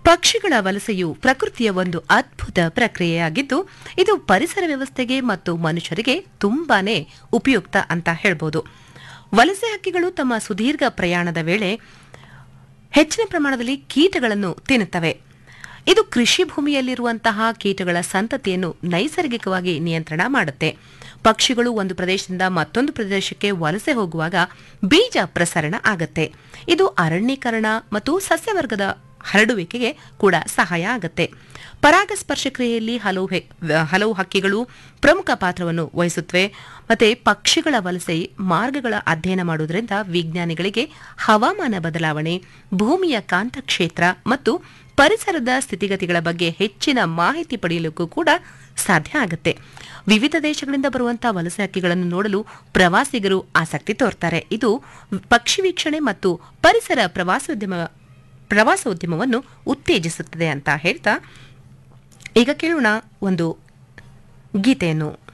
ಪಕ್ಷಿಗಳ ವಲಸೆಯು ಪ್ರಕೃತಿಯ ಒಂದು ಅದ್ಭುತ ಪ್ರಕ್ರಿಯೆಯಾಗಿದ್ದು ಇದು ಪರಿಸರ ವ್ಯವಸ್ಥೆಗೆ ಮತ್ತು ಮನುಷ್ಯರಿಗೆ ತುಂಬಾನೇ ಉಪಯುಕ್ತ ಅಂತ ಹೇಳ್ಬೋದು ವಲಸೆ ಹಕ್ಕಿಗಳು ತಮ್ಮ ಸುದೀರ್ಘ ಪ್ರಯಾಣದ ವೇಳೆ ಹೆಚ್ಚಿನ ಪ್ರಮಾಣದಲ್ಲಿ ಕೀಟಗಳನ್ನು ತಿನ್ನುತ್ತವೆ ಇದು ಕೃಷಿ ಭೂಮಿಯಲ್ಲಿರುವಂತಹ ಕೀಟಗಳ ಸಂತತಿಯನ್ನು ನೈಸರ್ಗಿಕವಾಗಿ ನಿಯಂತ್ರಣ ಮಾಡುತ್ತೆ ಪಕ್ಷಿಗಳು ಒಂದು ಪ್ರದೇಶದಿಂದ ಮತ್ತೊಂದು ಪ್ರದೇಶಕ್ಕೆ ವಲಸೆ ಹೋಗುವಾಗ ಬೀಜ ಪ್ರಸರಣ ಆಗತ್ತೆ ಇದು ಅರಣ್ಯೀಕರಣ ಮತ್ತು ಸಸ್ಯವರ್ಗದ ಹರಡುವಿಕೆಗೆ ಕೂಡ ಸಹಾಯ ಆಗುತ್ತೆ ಪರಾಗಸ್ಪರ್ಶ ಕ್ರಿಯೆಯಲ್ಲಿ ಹಲವು ಹೆ- ಹಲವು ಹಕ್ಕಿಗಳು ಪ್ರಮುಖ ಪಾತ್ರವನ್ನು ವಹಿಸುತ್ತವೆ ಮತ್ತೆ ಪಕ್ಷಿಗಳ ವಲಸೆ ಮಾರ್ಗಗಳ ಅಧ್ಯಯನ ಮಾಡುವುದರಿಂದ ವಿಜ್ಞಾನಿಗಳಿಗೆ ಹವಾಮಾನ ಬದಲಾವಣೆ ಭೂಮಿಯ ಕಾಂತಕ್ಷೇತ್ರ ಮತ್ತು ಪರಿಸರದ ಸ್ಥಿತಿಗತಿಗಳ ಬಗ್ಗೆ ಹೆಚ್ಚಿನ ಮಾಹಿತಿ ಪಡೆಯಲಿಕ್ಕೂ ಕೂಡ ಸಾಧ್ಯ ಆಗುತ್ತೆ ವಿವಿಧ ದೇಶಗಳಿಂದ ಬರುವಂತಹ ವಲಸೆ ಹಕ್ಕಿಗಳನ್ನು ನೋಡಲು ಪ್ರವಾಸಿಗರು ಆಸಕ್ತಿ ತೋರ್ತಾರೆ ಇದು ಪಕ್ಷಿ ವೀಕ್ಷಣೆ ಮತ್ತು ಪರಿಸರ ಪ್ರವಾಸೋದ್ಯಮ ಪ್ರವಾಸೋದ್ಯಮವನ್ನು ಉತ್ತೇಜಿಸುತ್ತದೆ ಅಂತ ಹೇಳ್ತಾ ಈಗ ಕೇಳೋಣ ಒಂದು ಗೀತೆಯನ್ನು